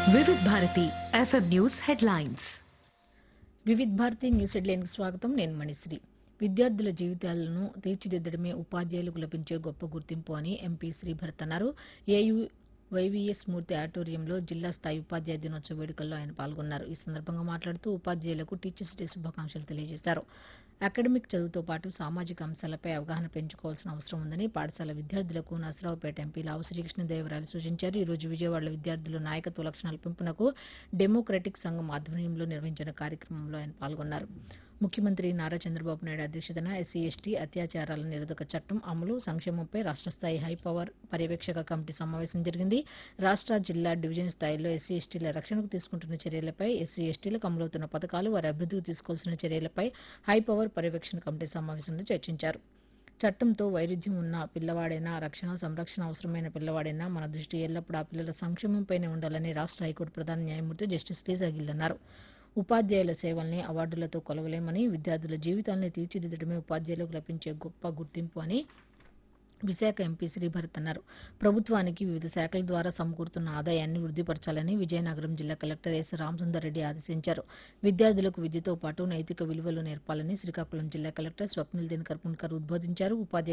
వివిధ Bharati F M news headlines Vividh Bharati news హెడ్లైన్కి స్వాగతం నేను మణిశ్రీ విద్యార్థుల జీవితాలను తీర్చిదిద్దడమే ఉపాధ్యాయులకు లభించే గొప్ప గుర్తింపు అని ఎంపీ శ్రీభరత్ అన్నారు ఏయు వైవీఎస్ మూర్తి ఆడిటోరియంలో జిల్లా స్థాయి ఉపాధ్యాయ దినోత్సవ వేడుకల్లో ఆయన పాల్గొన్నారు ఈ సందర్భంగా మాట్లాడుతూ ఉపాధ్యాయులకు టీచర్స్ డే శుభాకాంక్షలు తెలియజేశారు అకాడమిక్ చదువుతో పాటు సామాజిక అంశాలపై అవగాహన పెంచుకోవాల్సిన అవసరం ఉందని పాఠశాల విద్యార్థులకు నసరావుపేట ఎంపీ లావు శ్రీకృష్ణదేవరాయలు సూచించారు ఈ రోజు విజయవాడలో విద్యార్థులు నాయకత్వ లక్షణాల పెంపునకు డెమోక్రటిక్ సంఘం ఆధ్వర్యంలో నిర్వహించిన కార్యక్రమంలో ఆయన పాల్గొన్నారు ముఖ్యమంత్రి నారా చంద్రబాబు నాయుడు అధ్యక్షతన ఎస్సీ ఎస్టీ అత్యాచారాల నిరోధక చట్టం అమలు సంక్షేమంపై రాష్ట్ర స్థాయి హై పవర్ పర్యవేక్షక కమిటీ సమావేశం జరిగింది రాష్ట్ర జిల్లా డివిజన్ స్థాయిలో ఎస్సీ ఎస్టీల రక్షణకు తీసుకుంటున్న చర్యలపై ఎస్సీ ఎస్టీలకు అమలవుతున్న పథకాలు వారి అభివృద్ధికి తీసుకోవాల్సిన చర్యలపై హై పవర్ పర్యవేక్షణ కమిటీ సమావేశంలో చర్చించారు చట్టంతో వైరుధ్యం ఉన్న పిల్లవాడైనా రక్షణ సంరక్షణ అవసరమైన పిల్లవాడైనా మన దృష్టి ఎల్లప్పుడూ ఆ పిల్లల సంక్షేమంపైనే ఉండాలని రాష్ట్ర హైకోర్టు ప్రధాన న్యాయమూర్తి జస్టిస్ లీజా గిల్ అన్నారు ఉపాధ్యాయుల సేవల్ని అవార్డులతో కొలవలేమని విద్యార్థుల జీవితాల్ని తీర్చిదిద్దడమే ఉపాధ్యాయులకు లభించే గొప్ప గుర్తింపు అని విశాఖ ఎంపీ శ్రీభరత్ అన్నారు ప్రభుత్వానికి వివిధ శాఖల ద్వారా సమకూరుతున్న ఆదాయాన్ని వృద్ధిపరచాలని విజయనగరం జిల్లా కలెక్టర్ ఎస్ రామసుందర్ రెడ్డి ఆదేశించారు విద్యార్థులకు విద్యతో పాటు నైతిక విలువలు నేర్పాలని శ్రీకాకుళం జిల్లా కలెక్టర్ స్వప్నిల్ దినకర్ పుణ్కర్ ఉద్బోధించారు ఉపాధ్యాయ